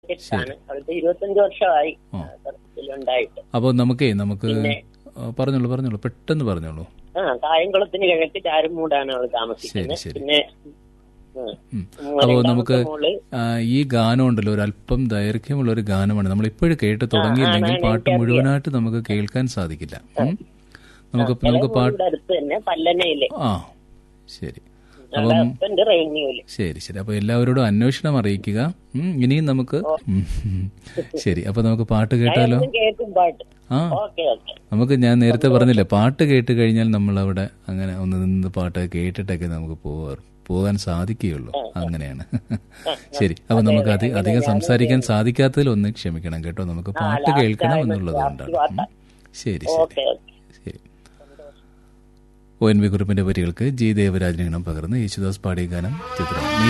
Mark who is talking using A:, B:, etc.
A: ഹിറ്റാണ് അവിടുത്തെ ഇരുപത്തഞ്ച് വർഷമായി
B: ആ.
A: ഉണ്ടായിട്ട്
B: അപ്പോൾ നമുക്കേ നമുക്ക്
A: പിന്നെ?
B: ആ, പറഞ്ഞോളൂ പറഞ്ഞോളൂ പെട്ടെന്ന് പറഞ്ഞോളൂ
A: ആ കായംകുളത്തിന് കിഴക്ക് ചാരുമൂടാണ് അവൾ താമസിക്കുന്നത്
B: ശരി.
A: പിന്നെ ഉം.
B: ഉം.
A: ഉം,
B: അപ്പോൾ
A: രണ്ടാമത്തെ
B: നമുക്ക്
A: മോള്
B: ആ, ഈ ഗാനം ഉണ്ടല്ലോ ഒരു അല്പം ദൈർഘ്യമുള്ള ഒരു ഗാനമാണ് നമ്മൾ ഇപ്പോഴും കേട്ട് തുടങ്ങിയില്ലെങ്കിൽ
A: ആണ്,
B: പാട്ട്
A: എനിക്കറിയാം.
B: മുഴുവനായിട്ട് നമുക്ക് കേൾക്കാൻ സാധിക്കില്ല ഉം. നമുക്ക്
A: ചില
B: നമുക്ക് പാട്ട്
A: മോളുടെ അടുത്ത് തന്നെ പല്ലനയില്
B: ആ ശരി
A: ഞങ്ങളുടെ ഹസ്ബൻഡ് റവന്യൂല്
B: ശരി ശരി അപ്പോൾ എല്ലാവരോടും അന്വേഷണം അറിയിക്കുക ഉം, ഇനിയും നമുക്ക് ഉം. ശരി അപ്പോൾ നമുക്ക് പാട്ട് കേട്ടാലോ
A: എന്നും കേൾക്കും പാട്ട്
B: ആ
A: ഓക്കെ ഓക്കെ
B: നമുക്ക് ഞാൻ നേരത്തെ പറഞ്ഞില്ലേ പാട്ട് കേട്ട് കഴിഞ്ഞാൽ നമ്മൾ അവിടെ അങ്ങനെ ഒന്ന് നിന്ന് പാട്ട് കേട്ടിട്ടൊക്കെ നമുക്ക് പോവാറ് പോകാൻ സാധിക്കുകയുള്ളൂ അങ്ങനെയാണ് ശരി അപ്പൊ നമുക്ക് അധി- അധികം സംസാരിക്കാൻ സാധിക്കാത്തതിൽ ഒന്ന് ക്ഷമിക്കണം കേട്ടോ നമുക്ക് പാട്ട് കേൾക്കണം എന്നുള്ളത് കൊണ്ടാണ് ഉം. ശരി ശരി
A: ഓക്കെ ഓക്കെ
B: ശരി ഒ എൻ വി കുറിപ്പിന്റെ വരികൾക്ക് ജി ദേവരാജനഗണം പകർന്ന് യേശുദാസ് പാടിയ ഗാനം ചിത്രം